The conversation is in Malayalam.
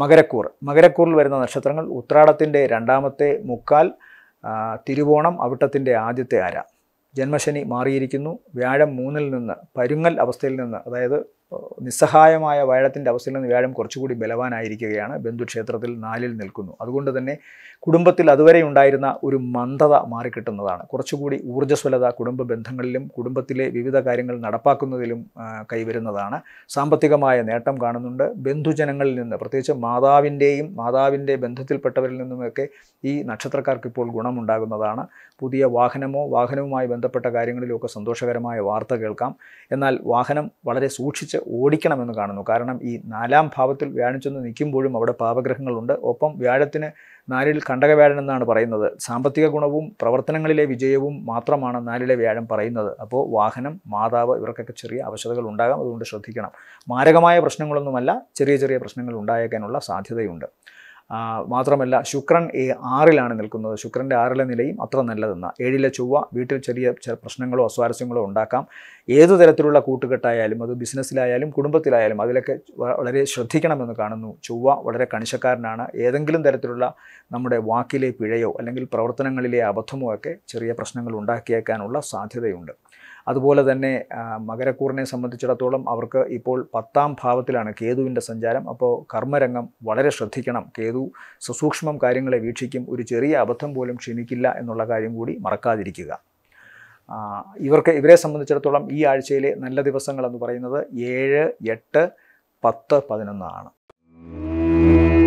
മകരക്കൂർ മകരക്കൂറിൽ വരുന്ന നക്ഷത്രങ്ങൾ ഉത്രാടത്തിൻ്റെ രണ്ടാമത്തെ മുക്കാൽ ആ, തിരുവോണം അവിട്ടത്തിൻ്റെ ആദ്യത്തെ അര ജന്മശനി മാറിയിരിക്കുന്നു വ്യാഴം മൂന്നിൽ നിന്ന് പരുങ്ങൽ അവസ്ഥയിൽ നിന്ന് അതായത് ഏഹ്, നിസ്സഹായമായ വ്യാഴത്തിൻ്റെ അവസ്ഥയിൽ നിന്ന് വ്യാഴം കുറച്ചുകൂടി ബലവാനായിരിക്കുകയാണ് ബന്ധുക്ഷേത്രത്തിൽ നാലിൽ നിൽക്കുന്നു അതുകൊണ്ട് തന്നെ കുടുംബത്തിൽ അതുവരെ ഉണ്ടായിരുന്ന ഒരു മന്ദത മാറിക്കിട്ടുന്നതാണ് കുറച്ചുകൂടി ഊർജ്ജസ്വലത കുടുംബ ബന്ധങ്ങളിലും കുടുംബത്തിലെ വിവിധ കാര്യങ്ങൾ നടപ്പാക്കുന്നതിലും ആ, കൈവരുന്നതാണ് സാമ്പത്തികമായ നേട്ടം കാണുന്നുണ്ട് ബന്ധുജനങ്ങളിൽ നിന്ന് പ്രത്യേകിച്ച് മാതാവിൻ്റെയും മാതാവിൻ്റെ ബന്ധത്തിൽപ്പെട്ടവരിൽ നിന്നുമൊക്കെ ഈ നക്ഷത്രക്കാർക്ക് ഇപ്പോൾ ഗുണമുണ്ടാകുന്നതാണ് പുതിയ വാഹനമോ വാഹനവുമായി ബന്ധപ്പെട്ട കാര്യങ്ങളിലുമൊക്കെ സന്തോഷകരമായ വാർത്ത കേൾക്കാം എന്നാൽ വാഹനം വളരെ സൂക്ഷിച്ച് ഓടിക്കണമെന്ന് കാണുന്നു കാരണം ഈ നാലാം ഭാവത്തിൽ വ്യാഴം ചെന്ന് നിൽക്കുമ്പോഴും അവിടെ പാപഗ്രഹങ്ങളുണ്ട് ഒപ്പം വ്യാഴത്തിന് നാലിൽ കണ്ടകവ്യാഴൻ എന്നാണ് പറയുന്നത് സാമ്പത്തിക ഗുണവും പ്രവർത്തനങ്ങളിലെ വിജയവും മാത്രമാണ് നാലിലെ വ്യാഴം പറയുന്നത് അപ്പോൾ വാഹനം മാതാവ് ഇവർക്കൊക്കെ ചെറിയ അവശതകൾ ഉണ്ടാകാം അതുകൊണ്ട് ശ്രദ്ധിക്കണം മാരകമായ പ്രശ്നങ്ങളൊന്നുമല്ല ചെറിയ ചെറിയ പ്രശ്നങ്ങൾ ഉണ്ടായേക്കാനുള്ള സാധ്യതയുണ്ട് ആ, മാത്രമല്ല ശുക്രൻ ഏ ആറിലാണ് നിൽക്കുന്നത് ശുക്രൻ്റെ ആറിലെ നിലയും അത്ര നല്ലതെന്ന ഏഴിലെ ചൊവ്വ വീട്ടിൽ ചെറിയ ചെറിയ പ്രശ്നങ്ങളോ അസ്വാരസ്യങ്ങളോ ഉണ്ടാക്കാം ഏതു തരത്തിലുള്ള കൂട്ടുകെട്ടായാലും അത് ബിസിനസ്സിലായാലും കുടുംബത്തിലായാലും അതിലൊക്കെ വ- വളരെ ശ്രദ്ധിക്കണമെന്ന് കാണുന്നു ചൊവ്വ വളരെ കണിശക്കാരനാണ് ഏതെങ്കിലും തരത്തിലുള്ള നമ്മുടെ വാക്കിലെ പിഴയോ അല്ലെങ്കിൽ പ്രവർത്തനങ്ങളിലെ അബദ്ധമോ ഒക്കെ ചെറിയ പ്രശ്നങ്ങൾ ഉണ്ടാക്കിയേക്കാനുള്ള സാധ്യതയുണ്ട് അതുപോലെ തന്നെ ആ, മകരക്കൂറിനെ സംബന്ധിച്ചിടത്തോളം അവർക്ക് ഇപ്പോൾ പത്താം ഭാവത്തിലാണ് കേതുവിൻ്റെ സഞ്ചാരം അപ്പോൾ കർമ്മരംഗം വളരെ ശ്രദ്ധിക്കണം കേതു സുസൂക്ഷ്മം കാര്യങ്ങളെ വീക്ഷിക്കും ഒരു ചെറിയ അബദ്ധം പോലും ക്ഷമിക്കില്ല എന്നുള്ള കാര്യം കൂടി മറക്കാതിരിക്കുക ആ, ഇവർക്ക് ഇവരെ സംബന്ധിച്ചിടത്തോളം ഈ ആഴ്ചയിലെ നല്ല ദിവസങ്ങൾ എന്ന് പറയുന്നത് ഏഴ് എട്ട് പത്ത് പതിനൊന്ന് ആണ്